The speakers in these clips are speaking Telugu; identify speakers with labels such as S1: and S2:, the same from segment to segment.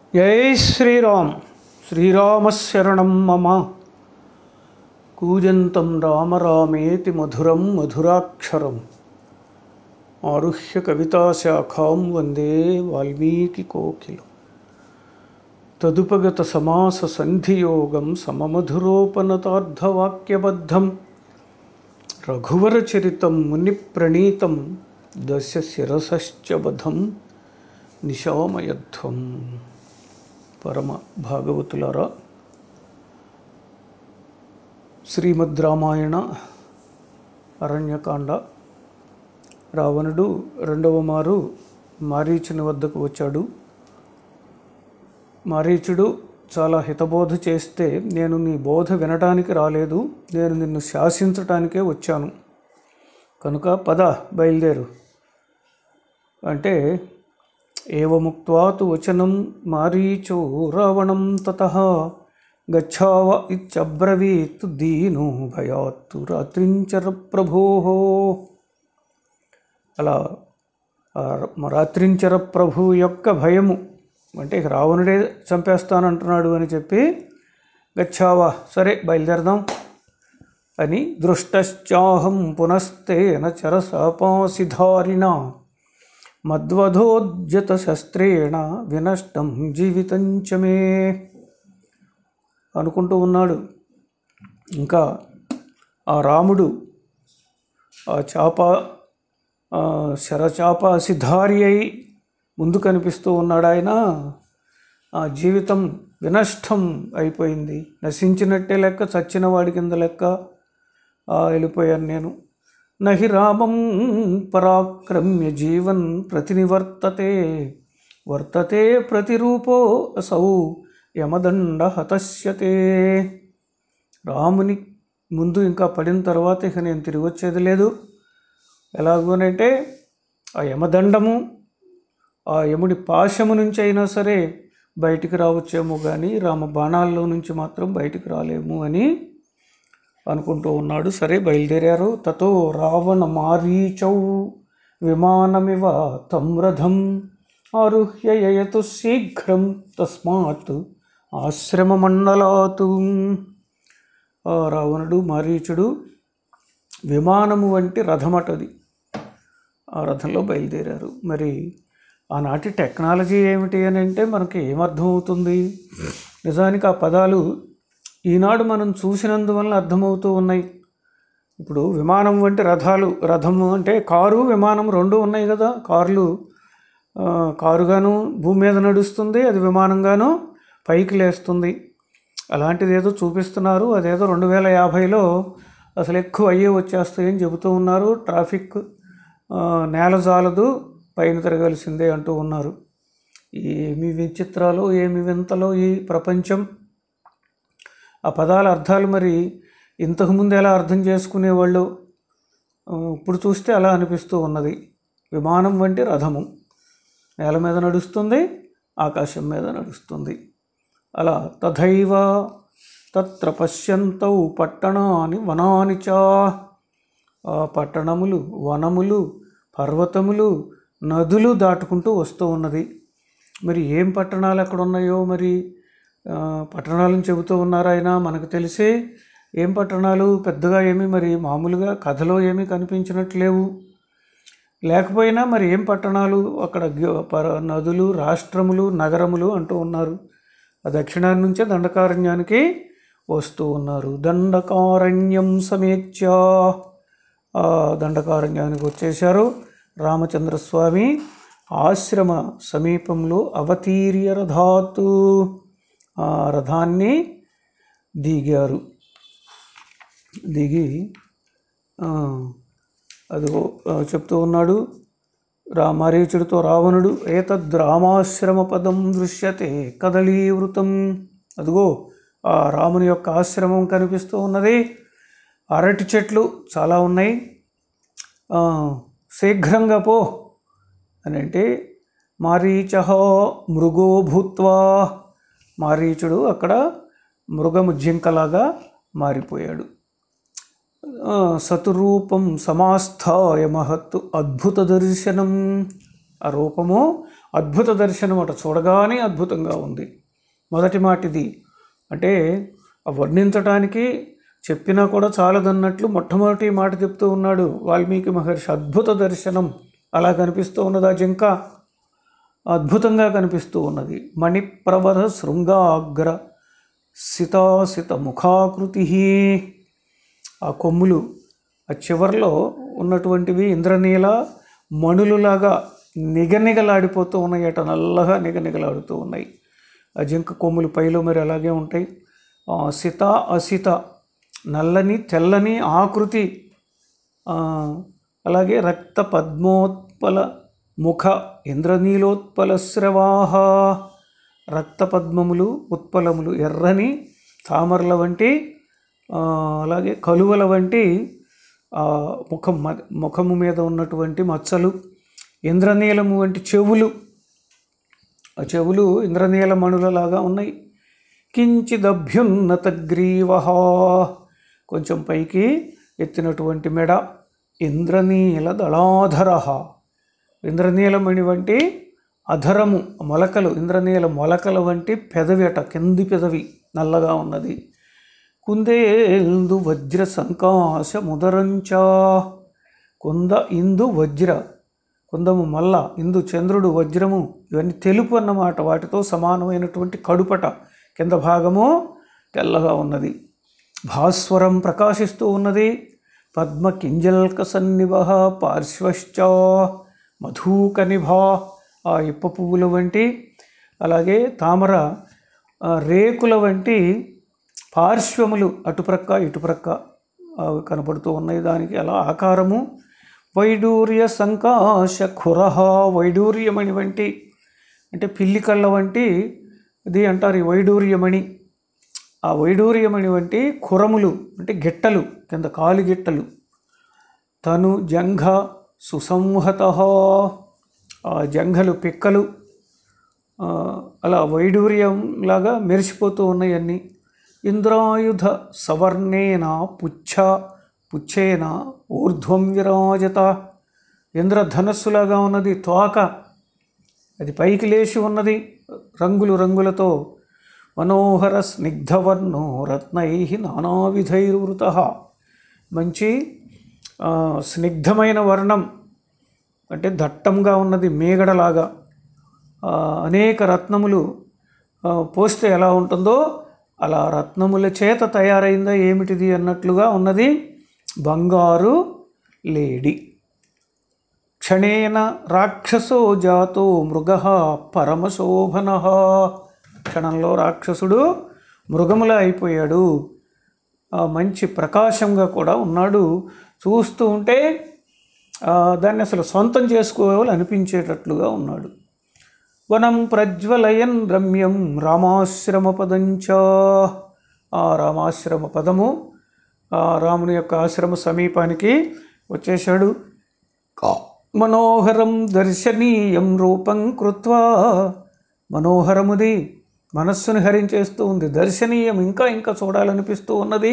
S1: జై శ్రీరామ్ శ్రీరామశరణం మమ కూజంతం రామ రామేతి మధురం మధురాక్షరం ఆరుహ్య కవితాశాఖాం వందే వాల్మీకి కోకిలం తదుపగత సమాస సంధియోగం సమమధురోపనతార్థవాక్యబద్ధం రఘువరచరితం మునిప్రణీతం దశ శిరసశ్చ బధం నిశామయధ్వం పరమ భాగవతులారా శ్రీమద్ రామాయణ అరణ్యకాండ రావణుడు రెండవ మారు మారీచుని వద్దకు వచ్చాడు మారీచుడు చాలా హితబోధ చేస్తే నేను నీ బోధ వినటానికి రాలేదు నేను నిన్ను శాసించటానికే వచ్చాను కనుక పద బయలుదేరు అంటే ఏవముక్త్వా తు వచనం మారీచో రావణం తత గచ్చావ ఇత్యబ్రవీత్ దీనో భయాత్తు రాత్రించర ప్రభో అలా ఆ రాత్రించర ప్రభు యొక్క భయము అంటే ఇక రావణుడే చంపేస్తానంటున్నాడు అని చెప్పి గచ్చావా సరే బయలుదేరదాం అని దృష్టశ్చాహం పునస్తేన చరసపాసిధారిణ మద్వధోజ్జత శస్త్రేణ వినష్టం జీవితంచ మే అనుకుంటూ ఉన్నాడు ఇంకా ఆ రాముడు ఆ చాప ఆ శరచాప సిద్ధారి అయి ముందు కనిపిస్తూ ఉన్నాడు ఆయన ఆ జీవితం వినష్టం అయిపోయింది నశించినట్టే లెక్క చచ్చిన వాడి కింద లెక్క ఆ, వెళ్ళిపోయాను నేను నహి రామం పరాక్రమ్య జీవన్ ప్రతినివర్తతే వర్తతే ప్రతిరూపో అసౌ యమదండ హతస్యతే రాముని ముందు ఇంకా పడిన తర్వాత ఇక నేను తిరిగి వచ్చేది లేదు ఎలాగోనంటే ఆ యమదండము ఆ యముడి పాశము నుంచి అయినా సరే బయటికి రావచ్చేమో కానీ రామ బాణాల్లో నుంచి మాత్రం బయటికి రాలేము అని అనుకుంటూ ఉన్నాడు సరే బయలుదేరారు తతో రావణ మారీచౌ విమానమివ తం రథం ఆరుహ్య యయతు శీఘ్రం తస్మాత్ ఆశ్రమమండలాతు ఆ రావణుడు మారీచుడు విమానము వంటి రథమటది ఆ రథంలో బయలుదేరారు మరి ఆనాటి టెక్నాలజీ ఏమిటి అని అంటే మనకి ఏమర్థమవుతుంది నిజానికి ఆ పదాలు ఈనాడు మనం చూసినందువల్ల అర్థమవుతూ ఉన్నాయి ఇప్పుడు విమానం వంటి రథాలు రథము అంటే కారు విమానం రెండు ఉన్నాయి కదా కార్లు ఆ, కారుగాను భూమి మీద నడుస్తుంది అది విమానంగాను పైకి లేస్తుంది అలాంటిది ఏదో చూపిస్తున్నారు అదేదో రెండు వేల యాభైలో అసలు ఎక్కువ అయ్యే వచ్చేస్తాయని చెబుతూ ఉన్నారు ట్రాఫిక్ ఆ, నేల జాలదు పైన తిరగాల్సిందే అంటూ ఉన్నారు ఏమి విచిత్రాలు ఏమి వింతలో ఈ ప్రపంచం ఆ పదాల అర్థాలు మరి ఇంతకుముందు ఎలా అర్థం చేసుకునేవాళ్ళు ఆ, ఇప్పుడు చూస్తే అలా అనిపిస్తూ ఉన్నది విమానం వంటి రథము నేల మీద నడుస్తుంది ఆకాశం మీద నడుస్తుంది అలా తథైవ తత్ర పశ్యంతౌ పట్టణాని వనాని చా ఆ పట్టణములు వనములు పర్వతములు నదులు దాటుకుంటూ వస్తూ ఉన్నది మరి ఏం పట్టణాలు ఎక్కడ ఉన్నాయో మరి ఆ, పట్టణాలను చెబుతూ ఉన్నారు ఆయన మనకు తెలిసే ఏం పట్టణాలు పెద్దగా ఏమీ మరి మామూలుగా కథలో ఏమీ కనిపించినట్లేవు లేకపోయినా మరి ఏం పట్టణాలు అక్కడ గ్య- పర- నదులు రాష్ట్రములు నగరములు అంటూ ఉన్నారు ఆ దక్షిణాన్ని నుంచే దండకారణ్యానికి వస్తూ ఉన్నారు దండకారణ్యం సమేత్య ఆ దండకారణ్యానికి వచ్చేశారు రామచంద్రస్వామి ఆశ్రమ సమీపంలో అవతీర్య రథాతు ఆ రథాన్ని దిగారు దిగి ఆ, అదిగో ఆ, చెప్తూ ఉన్నాడు రామారీచుడితో రావణుడు ఏతద్ రామాశ్రమ పదం దృశ్యతే కదలీవృతం అదిగో ఆ రాముని యొక్క ఆశ్రమం కనిపిస్తూ ఉన్నది అరటి చెట్లు చాలా ఉన్నాయి ఆ, శీఘ్రంగా పో అని అంటే మారీచ మృగో భూత్వా మారీచుడు అక్కడ మృగము జింకలాగా మారిపోయాడు ఆ, సతురూపం సమాస్థాయ మహత్తు అద్భుత దర్శనం ఆ రూపము అద్భుత దర్శనం అట చూడగానే అద్భుతంగా ఉంది మొదటి మాట ఇది అంటే ఆ వర్ణించటానికి చెప్పినా కూడా చాలదన్నట్లు మొట్టమొదటి మాట చెప్తూ ఉన్నాడు వాల్మీకి మహర్షి అద్భుత దర్శనం అలా కనిపిస్తూ ఉన్నది ఆ జింక అద్భుతంగా కనిపిస్తూ ఉన్నది మణిప్రవర శృంగాగ్ర సితాసిత ముఖాకృతి ఆ కొమ్ములు ఆ చివర్లో ఉన్నటువంటివి ఇంద్రనీల మణులులాగా నిగనిగలాడిపోతూ ఉన్నాయట నల్లగా నిగనిగలాడుతూ ఉన్నాయి ఆ జింక కొమ్ములు పైలో మరి అలాగే ఉంటాయి ఆ సిత అసిత నల్లని తెల్లని ఆకృతి ఆ, అలాగే రక్త పద్మోత్పల ముఖ ఇంద్రనీలోత్పల స్రవాహ రక్త పద్మములు ఉత్పలములు ఎర్రని తామరల వంటి ఆ, అలాగే కలువల వంటి ఆ, ముఖం మ- ముఖము మీద ఉన్నటువంటి మచ్చలు ఇంద్రనీలము వంటి చెవులు ఆ చెవులు ఇంద్రనీల మణులలాగా ఉన్నాయి కించిదభ్యున్నత గ్రీవ కొంచెం పైకి ఎత్తినటువంటి మెడ ఇంద్రనీల దళాధర ఇంద్రనీలమణి వంటి అధరము మొలకలు ఇంద్రనీల మొలకల వంటి పెదవి అట కింది పెదవి నల్లగా ఉన్నది కుందేందు వజ్ర సంకాశ ముదరంచా కుంద ఇందు వజ్ర కుందము మల్ల ఇందు చంద్రుడు వజ్రము ఇవన్నీ తెలుపు అన్నమాట వాటితో సమానమైనటువంటి కడుపట కింద భాగము తెల్లగా ఉన్నది భాస్వరం ప్రకాశిస్తూ ఉన్నది పద్మ కింజల్క సన్నిభ పార్శ్వశ్చ మధూక నిభా ఆ ఇప్ప పువ్వుల వంటి అలాగే తామర ఆ, రేకుల వంటి పార్శ్వములు అటుప్రక్క ఇటుప్రక్క అవి కనపడుతూ ఉన్నాయి దానికి అలా ఆకారము వైడూర్య సంకాశ ఖురహ వైడూర్యమణి వంటి అంటే పిల్లి కళ్ళ వంటి ఇది అంటారు ఈ వైడూర్యమణి ఆ వైడూర్యమణి వంటి ఖురములు అంటే గిట్టలు కింద కాలు గిట్టలు తను జంఘ సుసంహత ఆ జంఘలు పిక్కలు ఆ, అలా వైడూర్యం లాగా మెరిసిపోతూ ఉన్నాయి అన్నీ ఇంద్రాయుధ సవర్ణేన పుచ్చ పుచ్చేన ఊర్ధ్వం విరాజత ఇంద్రధనస్సులాగా ఉన్నది తోక అది పైకి లేచి ఉన్నది రంగులు రంగులతో మనోహర స్నిగ్ధవర్ణో రత్నై నానావిధైర్వృత మంచి ఆ, స్నిగ్ధమైన వర్ణం అంటే దట్టంగా ఉన్నది మేగడలాగా ఆ, అనేక రత్నములు ఆ, పోస్తే ఎలా ఉంటుందో అలా రత్నముల చేత తయారైందా ఏమిటిది అన్నట్లుగా ఉన్నది బంగారు లేడి క్షణేన రాక్షసో జాతో మృగ పరమశోభన క్షణంలో రాక్షసుడు మృగములా అయిపోయాడు ఆ, మంచి ప్రకాశంగా కూడా ఉన్నాడు చూస్తూ ఉంటే ఆ, దాన్ని అసలు సొంతం చేసుకోవాలి అనిపించేటట్లుగా ఉన్నాడు వనం ప్రజ్వలయన్ రమ్యం రామాశ్రమ పదంచ ఆ రామాశ్రమ పదము ఆ రాముని యొక్క ఆశ్రమ సమీపానికి వచ్చేశాడు మనోహరం దర్శనీయం రూపం కృత్వా మనోహరముది మనస్సును హరించేస్తూ ఉంది దర్శనీయం ఇంకా ఇంకా చూడాలనిపిస్తూ ఉన్నది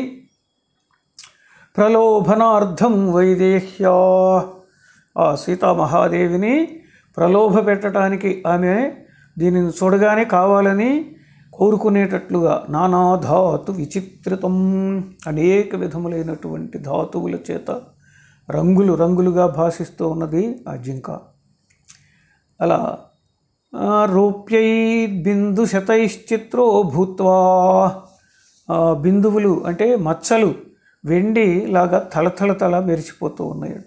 S1: ప్రలోభనార్థం వైదేహ్యా ఆ సీతామహాదేవిని ప్రలోభ పెట్టడానికి ఆమె దీనిని చూడగానే కావాలని కోరుకునేటట్లుగా నానా ధాతు విచిత్రితం అనేక విధములైనటువంటి ధాతువుల చేత రంగులు రంగులుగా భాషిస్తూ ఉన్నది ఆ జింక అలా ఆ, రూప్యై బిందు శతైశ్చిత్రో భూత్వా ఆ, బిందువులు అంటే మచ్చలు వెండి లాగా తలతల తల మెరిసిపోతూ ఉన్నాయట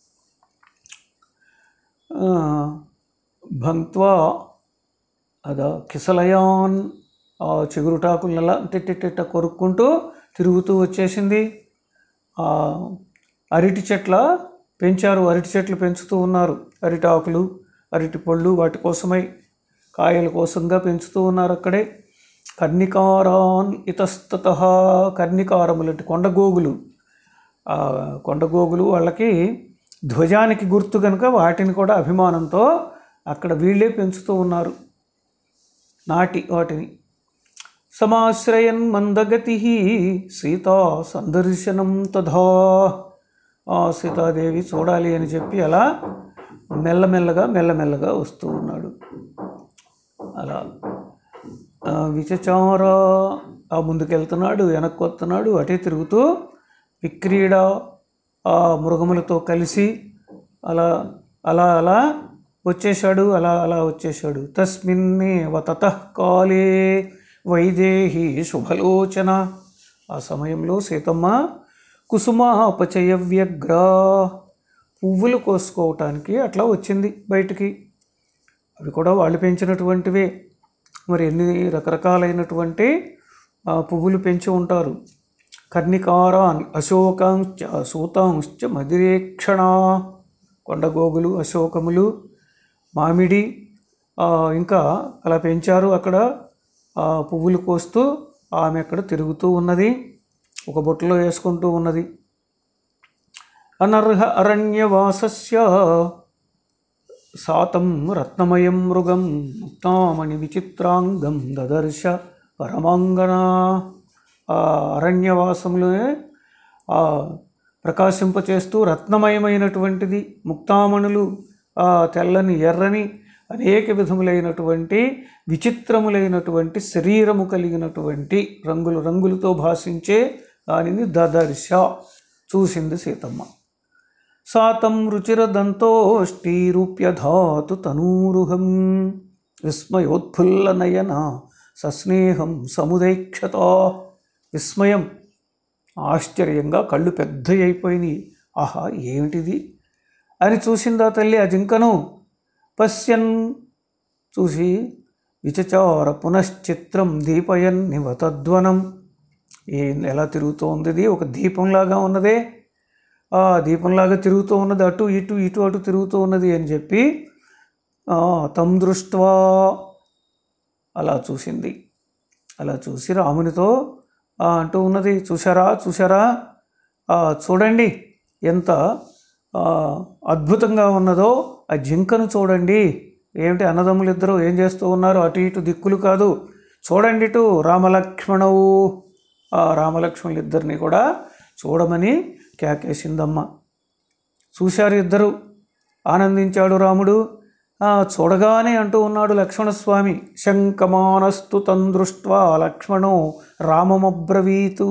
S1: ఆ, భంక్వా అదా కిసలయాన్ ఆ చిగురుటాకులలా టిట్టిట్ట కొరుక్కుంటూ తిరుగుతూ వచ్చేసింది ఆ అరటి చెట్ల పెంచారు అరటి చెట్లు పెంచుతూ ఉన్నారు అరటి ఆకులు అరటి పళ్ళు వాటి కోసమై కాయల కోసంగా పెంచుతూ ఉన్నారు అక్కడే కర్ణికారాన్ ఇతస్తత కర్ణికారములు అంటే కొండగోగులు ఆ కొండగోగులు వాళ్ళకి ధ్వజానికి గుర్తు కనుక వాటిని కూడా అభిమానంతో అక్కడ వీళ్ళే పెంచుతూ ఉన్నారు నాటి వాటిని సమాశ్రయన్ మందగతి సీతా సందర్శనం తథా ఆ సీతాదేవి చూడాలి అని చెప్పి అలా మెల్లమెల్లగా మెల్లమెల్లగా వస్తూ ఉన్నాడు అలా ఆ, విచచార ఆ ముందుకెళ్తున్నాడు వెనక్కి వస్తున్నాడు అటే తిరుగుతూ విక్రీడ ఆ మృగములతో కలిసి అలా అలా అలా వచ్చేశాడు అలా అలా వచ్చేశాడు తస్మిన్నే వతత కాలే వైదేహి శుభలోచన ఆ సమయంలో సీతమ్మ కుసుమాపచయ వ్యగ్ర పువ్వులు కోసుకోవటానికి అట్లా వచ్చింది బయటికి అవి కూడా వాళ్ళు పెంచినటువంటివే మరి ఎన్ని రకరకాలైనటువంటి ఆ, పువ్వులు పెంచి ఉంటారు కర్ణికారాన్ అశోకాంశ్చ సూతాంశ్చ మదిరేక్షణ కొండగోగులు అశోకములు మామిడి ఆ, ఇంకా అలా పెంచారు అక్కడ ఆ పువ్వులు కోస్తూ ఆమె అక్కడ తిరుగుతూ ఉన్నది ఒక బుట్టలో వేసుకుంటూ ఉన్నది అనర్హ అరణ్యవాసస్య సాతం రత్నమయం మృగం ముక్తామణి విచిత్రాంగం దదర్శ పరమాంగన ఆ అరణ్యవాసంలోనే ఆ ప్రకాశింపచేస్తూ రత్నమయమైనటువంటిది ముక్తామణులు ఆ తెల్లని ఎర్రని అనేక విధములైనటువంటి విచిత్రములైనటువంటి శరీరము కలిగినటువంటి రంగులు రంగులతో భాషించే దానిని దదర్శ చూసింది సీతమ్మ సాతం రుచిరదంతోష్టీరూప్యధాతు తనూరుహం విస్మయోత్ఫుల్లనయన సస్నేహం సముదైక్షత విస్మయం ఆశ్చర్యంగా కళ్ళు పెద్ద అయిపోయినాయి ఆహా ఏమిటిది అని చూసిందా తల్లి ఆ జింకను పశ్యన్ చూసి విచచార పునశ్చిత్రం దీపయన్ నివతద్వనం ఏ ఎలా తిరుగుతోంది ఇది ఒక దీపంలాగా ఉన్నదే ఆ దీపంలాగా తిరుగుతూ ఉన్నది అటు ఇటు ఇటు అటు తిరుగుతూ ఉన్నది అని చెప్పి ఆ, తం దృష్ట్వా అలా చూసింది అలా చూసి రామునితో ఆ, అంటూ ఉన్నది చూసారా చూసారా ఆ, చూడండి ఎంత ఆ, అద్భుతంగా ఉన్నదో ఆ జింకను చూడండి ఏమిటి అన్నదమ్ములు ఇద్దరు ఏం చేస్తూ ఉన్నారు అటు ఇటు దిక్కులు కాదు చూడండి ఇటు రామలక్ష్మణవు ఆ రామలక్ష్మణులు ఇద్దరిని కూడా చూడమని కేకేసిందమ్మ చూశారు ఇద్దరు ఆనందించాడు రాముడు ఆ, చూడగానే అంటూ ఉన్నాడు లక్ష్మణస్వామి శంకమానస్తు తందృష్ట్వా లక్ష్మణో రామమబ్రవీతు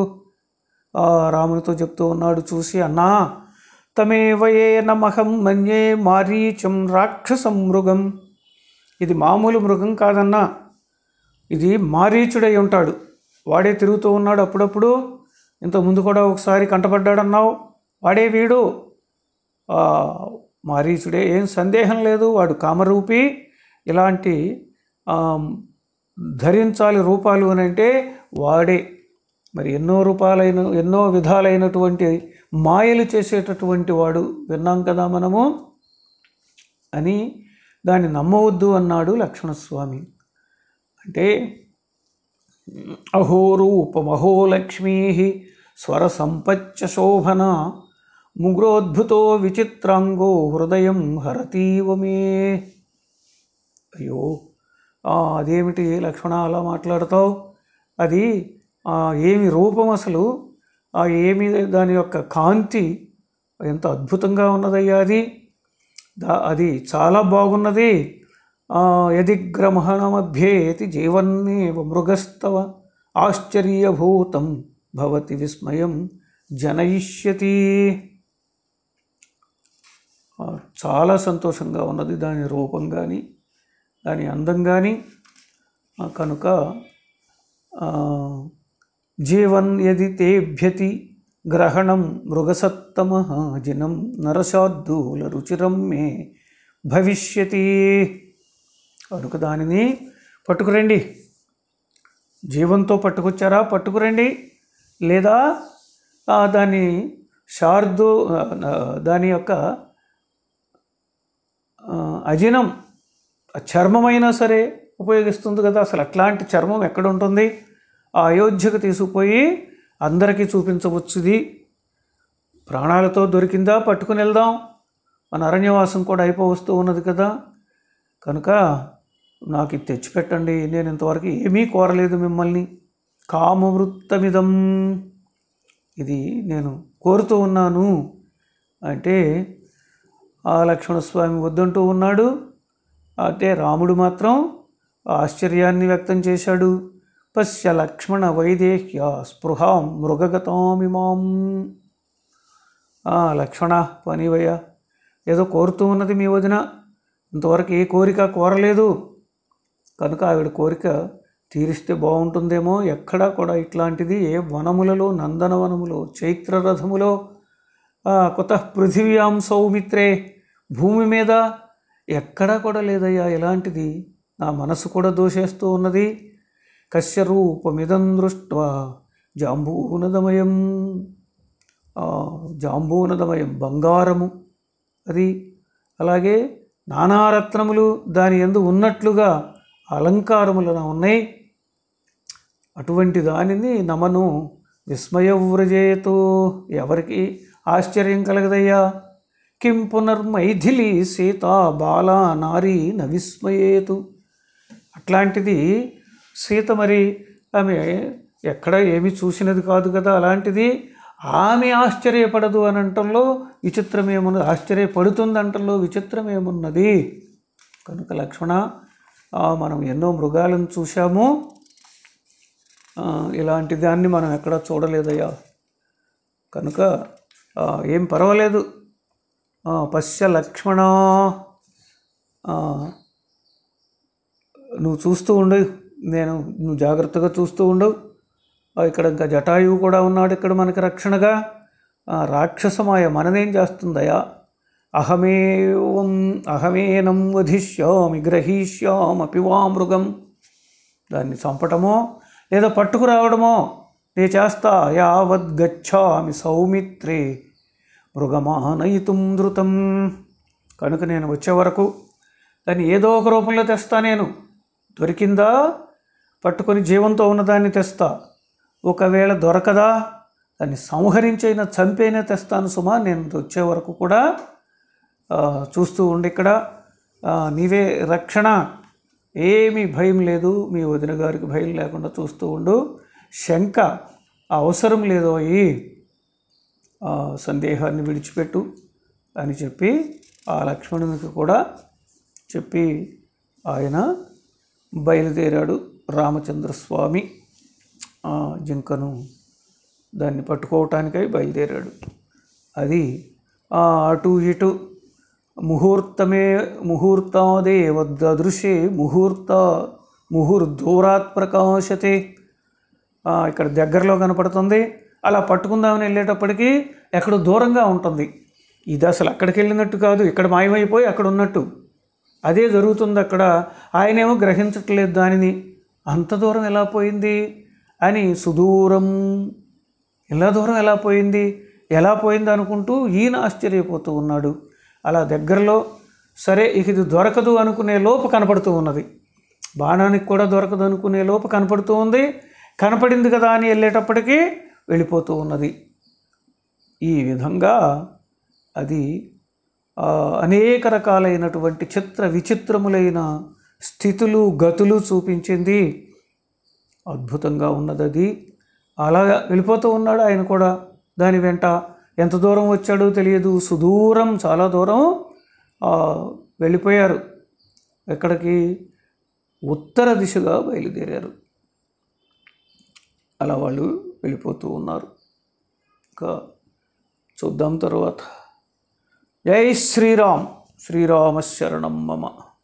S1: ఆ, రామునితో చెప్తూ ఉన్నాడు చూసి అన్నా తమేవయే నమహం మన్యే మారీచం రాక్షసం మృగం ఇది మామూలు మృగం కాదన్నా ఇది మారీచుడై ఉంటాడు వాడే తిరుగుతూ ఉన్నాడు అప్పుడప్పుడు ఇంత ముందు కూడా ఒకసారి కంటపడ్డాడన్నావు వాడే వీడు ఆ, మారీచుడే ఏం సందేహం లేదు వాడు కామరూపి ఇలాంటి ఆ, ధరించాలి రూపాలు అని అంటే వాడే మరి ఎన్నో రూపాలైన ఎన్నో విధాలైనటువంటి మాయలు చేసేటటువంటి వాడు విన్నాం కదా మనము అని దాన్ని నమ్మవద్దు అన్నాడు లక్ష్మణస్వామి అంటే అహో రూపమహో లక్ష్మీ స్వర సంపచ్చ శోభన ముగ్రోద్భుతో విచిత్రాంగో హృదయం హరతీవ మే అయ్యో ఆ, అదేమిటి లక్ష్మణ అలా మాట్లాడతావు అది ఆ, ఏమి రూపం అసలు ఆ ఏమి దాని యొక్క కాంతి ఎంత అద్భుతంగా ఉన్నదయ్యా అది దా- అది చాలా బాగున్నది ఆ, యదిగ్రమహణమభ్యేతి జీవన్నేవ మృగస్తవ ఆశ్చర్యభూతం భవతి విస్మయం జనయిష్యతి ఆ, చాలా సంతోషంగా ఉన్నది దాని రూపం కానీ దాని అందం కానీ ఆ, కనుక ఆ, జీవన్ యది తేభ్యతి గ్రహణం మృగసత్తమ జినం నరశార్దూల రుచిరం మే భవిష్యతి కనుక దానిని పట్టుకురండి జీవంతో పట్టుకొచ్చారా పట్టుకురండి లేదా ఆ, దాని శార్దు ఆ, దాని యొక్క ఆ, అజినం ఆ చర్మమైనా సరే ఉపయోగిస్తుంది కదా అసలు అట్లాంటి చర్మం ఎక్కడ ఉంటుంది ఆ అయోధ్యకు తీసుకుపోయి అందరికీ చూపించవచ్చుది ప్రాణాలతో దొరికిందా పట్టుకుని వెళ్దాం మన అరణ్యవాసం కూడా అయిపోవస్తూ ఉన్నది కదా కనుక నాకు ఇది తెచ్చిపెట్టండి నేను ఇంతవరకు ఏమీ కోరలేదు మిమ్మల్ని కామవృత్తమిదం ఇది నేను కోరుతూ ఉన్నాను అంటే ఆ లక్ష్మణస్వామి వద్దంటూ ఉన్నాడు అంటే రాముడు మాత్రం ఆశ్చర్యాన్ని వ్యక్తం చేశాడు పశ్య లక్ష్మణ వైదేహ్య స్పృహాం మృగగతామిమాం ఆ, లక్ష్మణ పనివయ్యా ఏదో కోరుతూ ఉన్నది మీ వదిన ఇంతవరకు ఏ కోరిక కోరలేదు కనుక ఆవిడ కోరిక తీరిస్తే బాగుంటుందేమో ఎక్కడా కూడా ఇట్లాంటిది ఏ వనములలో నందనవనములో చైత్రరథములో ఆ, కుతః పృథివ్యాం సౌమిత్రే భూమి మీద ఎక్కడా కూడా లేదయ్యా ఇలాంటిది నా మనసు కూడా దోషేస్తూ ఉన్నది కశ్య రూపమిదం దృష్ట్వా జాంబూనదమయం ఆ, జాంబూనదమయం బంగారము అది అలాగే నానారత్నములు దాని ఎందు ఉన్నట్లుగా అలంకారములు ఉన్నాయి అటువంటి దానిని నమను విస్మయవ్రజేతో ఎవరికి ఆశ్చర్యం కలగదయ్యా కిం పునర్మైథిలి సీత బాల నారీ న విస్మయేతు అట్లాంటిది సీత మరి ఆమె ఎక్కడ ఏమి చూసినది కాదు కదా అలాంటిది ఆమె ఆశ్చర్యపడదు అని అంటంలో విచిత్రం ఏమున్నది ఆశ్చర్యపడుతుంది అంటంలో విచిత్రం ఏమున్నది కనుక లక్ష్మణ ఆ, మనం ఎన్నో మృగాలను చూశాము ఆ, ఇలాంటి దాన్ని మనం ఎక్కడా చూడలేదయ్యా కనుక ఆ, ఏం పర్వాలేదు ఆ, పశ్య లక్ష్మణ ఆ, నువ్వు చూస్తూ ఉండు నేను నువ్వు జాగ్రత్తగా చూస్తూ ఉండు ఆ, ఇక్కడ ఇంకా జటాయువు కూడా ఉన్నాడు ఇక్కడ మనకి రక్షణగా ఆ, రాక్షసమాయ మననేం చేస్తుందయా అహమేవం అహమేనం వధిష్యామి గ్రహీష్యామపి వా మృగం దాన్ని చంపటమో లేదా పట్టుకురావడమో నే చేస్తా యావద్గచ్చామి సౌమిత్రే మృగమానయితుం ధృతం కనుక నేను వచ్చే వరకు దాన్ని ఏదో ఒక రూపంలో తెస్తా నేను దొరికిందా పట్టుకొని జీవంతో ఉన్నదాన్ని తెస్తా ఒకవేళ దొరకదా దాన్ని సంహరించైనా చంపైనా తెస్తాను సుమా నేను వచ్చే వరకు కూడా ఆ, చూస్తూ ఉండి ఇక్కడ ఆ, నీవే రక్షణ ఏమీ భయం లేదు మీ వదిన గారికి భయం లేకుండా చూస్తూ ఉండు శంక అవసరం లేదు అయ్యి ఆ సందేహాన్ని విడిచిపెట్టు అని చెప్పి ఆ లక్ష్మణునికి కూడా చెప్పి ఆయన బయలుదేరాడు రామచంద్రస్వామి ఆ జింకను దాన్ని పట్టుకోవటానికై బయలుదేరాడు అది ఆ అటు ఇటు ముహూర్తమే ముహూర్తాదేవదృశే ముహూర్త ముహుర్దూరాత్ ప్రకాశతే ఆ, ఇక్కడ దగ్గరలో కనపడుతుంది అలా పట్టుకుందామని వెళ్ళేటప్పటికి ఎక్కడో దూరంగా ఉంటుంది ఇది అసలు అక్కడికి వెళ్ళినట్టు కాదు ఇక్కడ మాయమైపోయి అక్కడ ఉన్నట్టు అదే జరుగుతుంది అక్కడ ఆయనేమో గ్రహించట్లేదు దానిని అంత దూరం ఎలా పోయింది అని సుదూరం ఇలా దూరం ఎలా పోయింది ఎలా పోయింది అనుకుంటూ ఈయన ఆశ్చర్యపోతూ ఉన్నాడు అలా దగ్గరలో సరే ఇక ఇది దొరకదు అనుకునే లోపు కనపడుతూ ఉన్నది బాణానికి కూడా దొరకదు అనుకునే లోపు కనపడుతూ ఉంది కనపడింది కదా అని వెళ్ళేటప్పటికీ వెళ్ళిపోతూ ఉన్నది ఈ విధంగా అది ఆ, అనేక రకాలైనటువంటి చిత్ర విచిత్రములైన స్థితులు గతులు చూపించింది అద్భుతంగా ఉన్నది అది అలా వెళ్ళిపోతూ ఉన్నాడు ఆయన కూడా దాని వెంట ఎంత దూరం వచ్చాడో తెలియదు సుదూరం చాలా దూరం ఆ, వెళ్ళిపోయారు ఎక్కడికి ఉత్తర దిశగా బయలుదేరారు అలా వాళ్ళు వెళ్ళిపోతూ ఉన్నారు ఇంకా చూద్దాం తర్వాత జై శ్రీరామ్ శ్రీరామ శరణం మమ